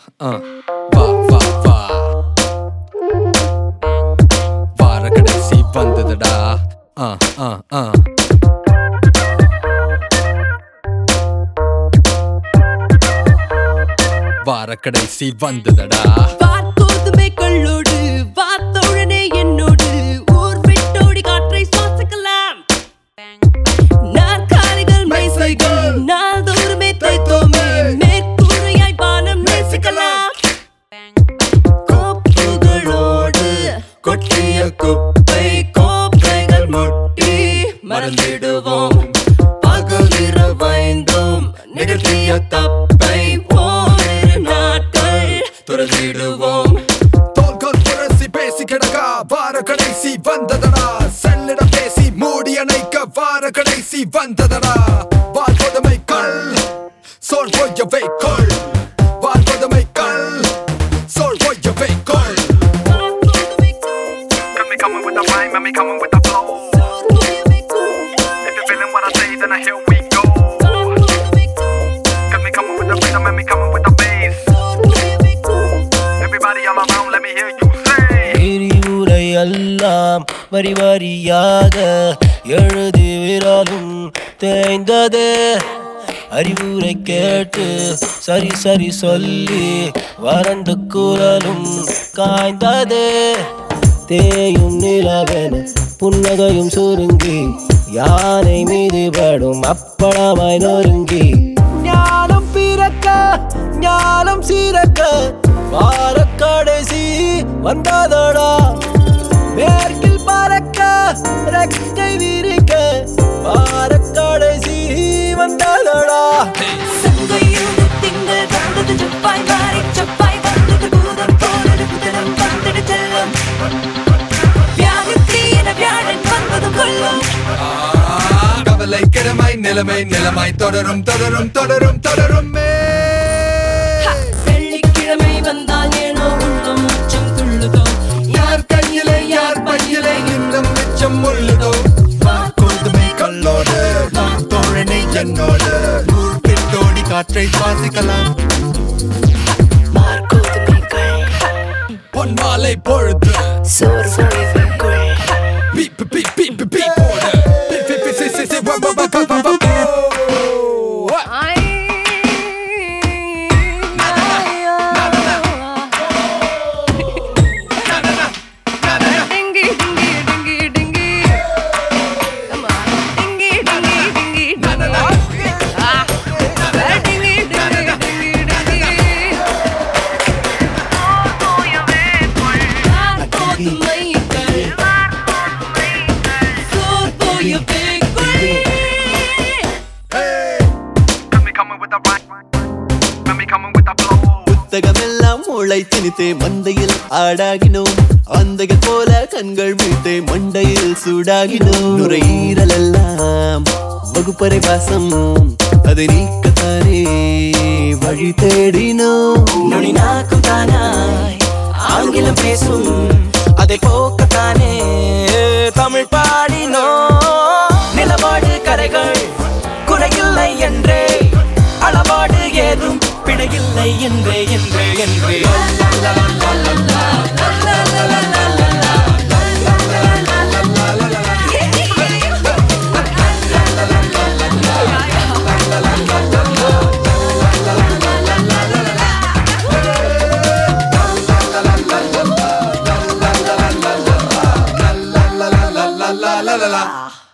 ஆ வா வா வா வார கடைசி வந்ததுடா ஆ ஆ ஆ வார கடைசி வந்ததுடா வார்த்தோதுமை கள்ளோடு வார்த்தோழனே என்னோடு ஊர் விட்டோடி காற்றை சுவாசிக்கலாம் நாற்காலிகள் மேசைகள் நாள்தோறுமே தைத்தோமே மேற்கூரையாய் வானம் நேசிக்கலாம் கோப்புகளோடு கொட்டிய குப்பை கோப்பைகள் முட்டி மறந்திடுவோம் பகலிரவைந்தும் நிகழ்த்திய தப்பை ஓரிரு நாட்கள் துறந்திடுவோம் தோல்கோல் புரசி பேசி கிடக்கா வார கடைசி வந்ததடா செல்லிடம் பேசி மூடி அணைக்க வார கடைசி வந்ததடா வால் கொடுமை கல் சோல் பொய்யவை கொள் வால் கொடுமை கல் சோல் பொய்யவை கொள் Got me coming with the rhyme, got me coming with the flow. If you're feeling what I say, then here we go. Got me coming with the rhythm, got me coming with the bass. Everybody all around, let me hear you say. விரிவுரை எல்லாம் வரி வரியாக எழுதி விரலும் தேய்ந்தது அறிவுரை கேட்டு சரி சரி சொல்லி வறண்டு குரலும் காய்ந்தது தேயும் நிலவென புன்னகையும் சுருங்கி யானை மீது படும் அப்பளமாய் நொறுங்கி ஞானம் பிறக்க ஞானம் சீரக்க வார கடைசி வந்ததடா மேற்கில் பறக்க ரெக்கை விரிக்க வார கடைசி வந்ததடா சங்கையில் திங்கள் வந்தது செப்பாய் மாறி செப்பாய் வந்தது பூதம் போனது குதிரம் வந்தது செல்லும் வியாழத்தி என வியாழன் வந்தது கொல்லும் கவலை கிழமை நிலைமை நிலைமை தொடரும் தொடரும் தொடரும் தொடரும் வெள்ளிக்கிழமை வந்தால் ஏனோ உள்ளம் உச்சம் துள்ளுதோ யார் கையிலே யார் பையிலே இன்னும் மிச்சம் உள்ளதோ கோதுமை கல்லோடு தோழனை என்னோடு ஊர் பின்னோடி காற்றை சுவாசிக்கலாம் பொன் மாலை பொழுது beep beep beep beep beep போடு பீப் பீப் பீப் சி சி சி வா வா வா வா வா வா ஓ Got me coming with the rhyme, got me coming with the flow. புத்தகமெல்லாம் முளை திணித்தே மந்தையில் ஆடாகினோம் அந்தைகள் போல கண்கள் வீழ்த்தே மண்டையில் சூடாகினோம் நுரையீரல் எல்லாம் வகுப்பறை வாசம் அதை நீக்கத்தானே வழி தேடினோம் நுனி நாக்கும் தானாய் ஆங்கிலம் பேசும் அதை போக்கத்தானே தமிழ் பாடினோ நிலவாடு கரைகள் குறையில்லை என்றே அளவாடு ஏதும் பிழையில்லை என்றே என்றே என்றே la la la la